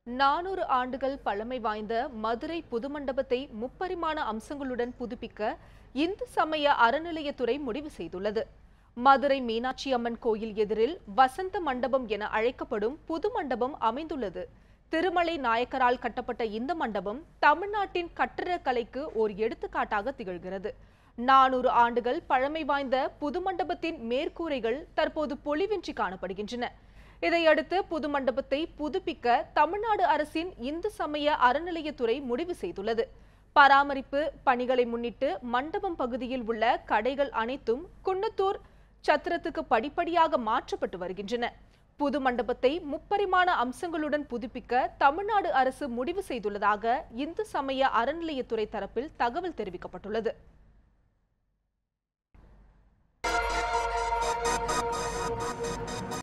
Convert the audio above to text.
நானூறு ஆண்டுகள் பழமை வாய்ந்த மதுரை புதுமண்டபத்தை முப்பரிமாண அம்சங்களுடன் புதுப்பிக்க இந்து சமய அறநிலையத்துறை முடிவு செய்துள்ளது மதுரை மீனாட்சி அம்மன் கோயில் எதிரில் வசந்த மண்டபம் என அழைக்கப்படும் புது மண்டபம் அமைந்துள்ளது திருமலை நாயக்கரால் கட்டப்பட்ட இந்த மண்டபம் தமிழ்நாட்டின் கட்டிடக்கலைக்கு ஓர் எடுத்துக்காட்டாக திகழ்கிறது நானூறு ஆண்டுகள் பழமை வாய்ந்த புது மண்டபத்தின் மேற்கூரைகள் தற்போது பொலிவின்றி காணப்படுகின்றன இதையடுத்து புது மண்டபத்தை புதுப்பிக்க தமிழ்நாடு அரசின் இந்து சமய அறநிலையத்துறை முடிவு செய்துள்ளது பராமரிப்பு பணிகளை முன்னிட்டு மண்டபம் பகுதியில் உள்ள கடைகள் அனைத்தும் குன்னத்தூர் சத்திரத்துக்கு படிப்படியாக மாற்றப்பட்டு வருகின்றன புது மண்டபத்தை முப்பரிமாண அம்சங்களுடன் புதுப்பிக்க தமிழ்நாடு அரசு முடிவு செய்துள்ளதாக இந்து சமய அறநிலையத்துறை தரப்பில் தகவல் தெரிவிக்கப்பட்டுள்ளது